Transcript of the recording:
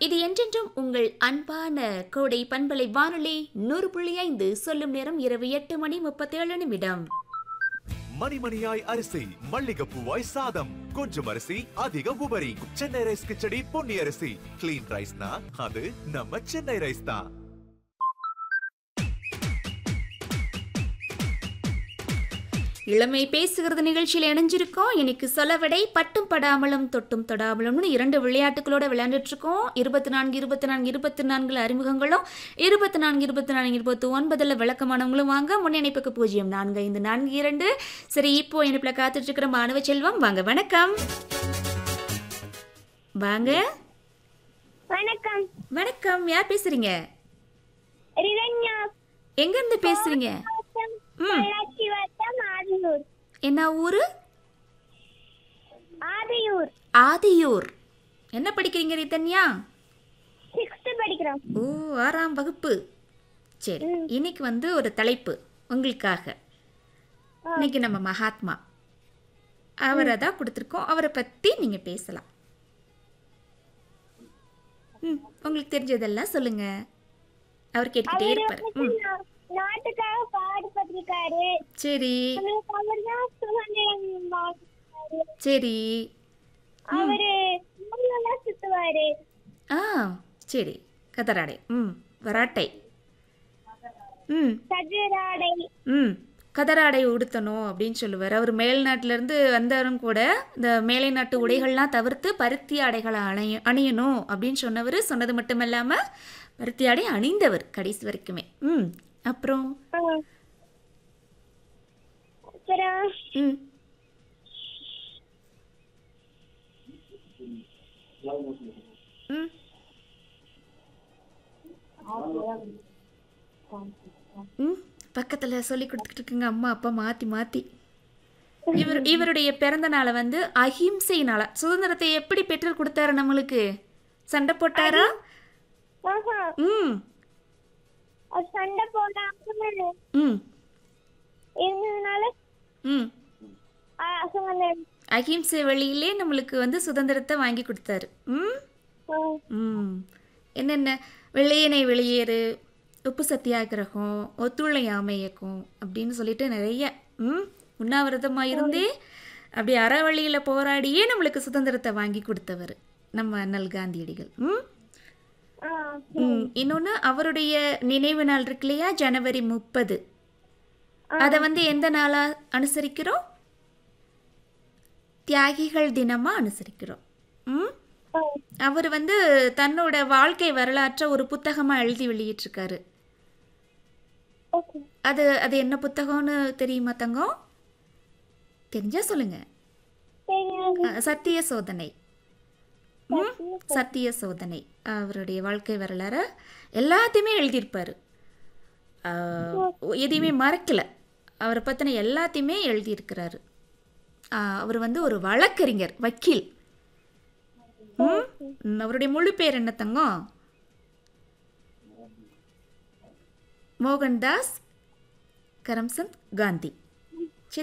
இது என்றென்றும் உங்கள் அன்பான கோடை பண்பலை வானொலி நூறு புள்ளி ஐந்து சொல்லும் நேரம் இரவு எட்டு மணி முப்பத்தேழு நிமிடம் மணிமணியாய் அரிசி மல்லிகைப்பூவாய் சாதம் கொஞ்சம் அரிசி அதிக உபரி சென்னை ரைஸ் கிச்சடி பொன்னி அரிசி கிளீன் ரைஸ்னா அது நம்ம சென்னை ரைஸ் தான் இளமை பேசுகிறது நிகழ்ச்சியில் இணைஞ்சிருக்கோம் இன்னைக்கு சொலவடை பட்டும் படாமலும் தொட்டும் தொடாமலும்னு இரண்டு விளையாட்டுகளோட விளையாண்டுட்டு இருக்கோம் இருபத்தி நான்கு இருபத்தி நான்கு இருபத்தி நான்குல அறிமுகங்களும் இருபத்தி நான்கு இருபத்தி நான்கு இருபத்தி ஒன்பதுல விளக்கமானவங்களும் வாங்க முன்னிணைப்புக்கு பூஜ்ஜியம் நான்கு ஐந்து நான்கு இரண்டு சரி இப்போ இணைப்பில் காத்துட்டு இருக்கிற மாணவ செல்வம் வாங்க வணக்கம் வாங்க வணக்கம் வணக்கம் யார் பேசுறீங்க ரிரண்யா எங்க இருந்து பேசுறீங்க வட்டம் ம். பொள்ளாச்சி வட்டம் ஆதியூர் என்ன ஊரு ஆதியூர் ஆதியூர் என்ன படிக்கிறீங்க ரிதன்யா சிக்ஸ்த் படிக்கிறோம் ஓ ஆறாம் வகுப்பு சரி இன்னைக்கு வந்து ஒரு தலைப்பு உங்களுக்காக இன்னைக்கு நம்ம மகாத்மா அவரை தான் கொடுத்துருக்கோம் அவரை பற்றி நீங்கள் பேசலாம் ம் உங்களுக்கு தெரிஞ்சதெல்லாம் சொல்லுங்க அவர் கேட்டுக்கிட்டே அவரு இருப்பார் வந்து ம் நா- நாட்டுக்காக பாடுபட்டிருக்காரு சரி அவருக்கு அவர் தான் சுதந்திரம் வாங்கினாரு. சரி அவரு ஊர்லலாம் சுத்துவாரு ஆ சரி கதராடை ம் வராட்டை ம் சதுராடை ம் கதராடை உடுத்தணும் அப்படின்னு சொல்லுவார் அவர் மேல்நாட்டிலேருந்து வந்தவரும் கூட இந்த மேலை நாட்டு உடைகள்லாம் தவிர்த்து பருத்தி ஆடைகளை அணிய அணியணும் அப்படின்னு சொன்னவர் சொன்னது மட்டும் இல்லாமல் பருத்தி ஆடை அணிந்தவர் கடைசி வரைக்குமே ம் அப்புறம் ஆ. அப்புறம் ம் ம் ம் பக்கத்தில் சொல்லி கொடுத்துக்கிட்டு இருக்குங்க அம்மா அப்பா மாற்றி மாற்றி இவர் இவருடைய பிறந்த நாளை வந்து அஹிம்சை நாளா சுதந்திரத்தை எப்படி பெற்றுக் கொடுத்தாரு நம்மளுக்கு சண்டை போட்டாரா ஆஹா ம் அவர் சண்டை போடாம ம் இருந்ததுனால ம் ஆ, சுதந்திரம் அஹிம்சை வழியிலே நம்மளுக்கு வந்து சுதந்திரத்தை வாங்கி கொடுத்தாரு ம் ஆ. ம் என்னென்ன வெள்ளையனை வெளியேறு உப்பு சத்தியாகிரகம் ஒத்துழையாமை இயக்கம் அப்படின்னு சொல்லிட்டு நிறைய ம் உண்ணாவிரதமாக இருந்தே அப்படி அறவழியில் போராடியே நம்மளுக்கு சுதந்திரத்தை வாங்கி கொடுத்தவர் நம்ம அண்ணல் காந்தியடிகள் ம் ஆ. ம் இன்னொன்று அவருடைய நினைவு நாள் இருக்கு இல்லையா ஜனவரி முப்பது அதை வந்து எந்த நாளாக அனுசரிக்கிறோம் தியாகிகள் தினமாக அனுசரிக்கிறோம் ம் ஆ. அவர் வந்து தன்னோட வாழ்க்கை வரலாற்றை ஒரு புத்தகமாக எழுதி வெளியிட்டிருக்காரு ஓகே அது அது என்ன புத்தகம்னு தெரியுமா தங்கம் தெரிஞ்சா சொல்லுங்க தெரியாது அஹ், சத்திய சோதனை ம் சத்திய சோதனை அவருடைய வாழ்க்கை வரலாறை எல்லாத்தையுமே எழுதியிருப்பார் எதையுமே மறக்கல அவரை பற்றின எல்லாத்தையுமே எழுதியிருக்கிறாரு அஹ், அவர் வந்து ஒரு வழக்கறிஞர் வக்கீல் ம் ம், அவருடைய முழு பேர் என்ன தங்கம் மோகன்தாஸ் கரம்சந்த் காந்தி